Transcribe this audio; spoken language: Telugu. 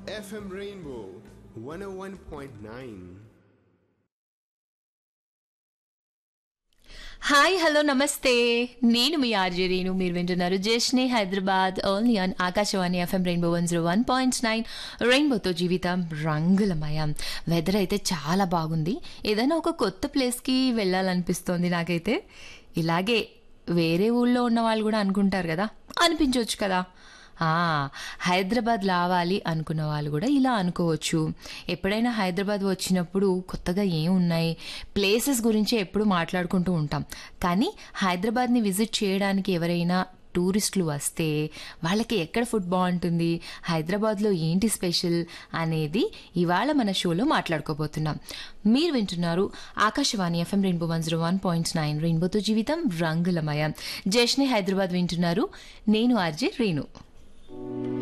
FM Rainbow 101.9. హాయ్ హలో నమస్తే నేను మీ ఆర్జే రేణు మీరు వింటున్నారు జస్ని Hyderabad only on Akashvani FM rainbow one zero one point nine రెయిన్బోతో జీవితం రంగులమయం వెదర్ అయితే చాలా బాగుంది ఏదైనా ఒక కొత్త ప్లేస్కి వెళ్ళాలనిపిస్తోంది నాకైతే ఇలాగే వేరే ఊళ్ళో ఉన్న వాళ్ళు కూడా అనుకుంటారు కదా అనిపించవచ్చు కదా ఆ, హైదరాబాద్ రావాలి అనుకున్న వాళ్ళు కూడా ఇలా అనుకోవచ్చు ఎప్పుడైనా హైదరాబాద్ వచ్చినప్పుడు కొత్తగా ఏం ఉన్నాయి ప్లేసెస్ గురించి ఎప్పుడు మాట్లాడుకుంటూ ఉంటాం కానీ హైదరాబాద్ని విజిట్ చేయడానికి ఎవరైనా టూరిస్టులు వస్తే వాళ్ళకి ఎక్కడ ఫుడ్ బాగుంటుంది హైదరాబాద్లో ఏంటి స్పెషల్ అనేది ఇవాళ మన షోలో మాట్లాడుకోబోతున్నాం మీరు వింటున్నారు Akashvani FM rainbow one zero one point nine రెయిన్బోతో జీవితం రంగులమయం జష్ని హైదరాబాద్ వింటున్నారు నేను ఆర్జే రేణు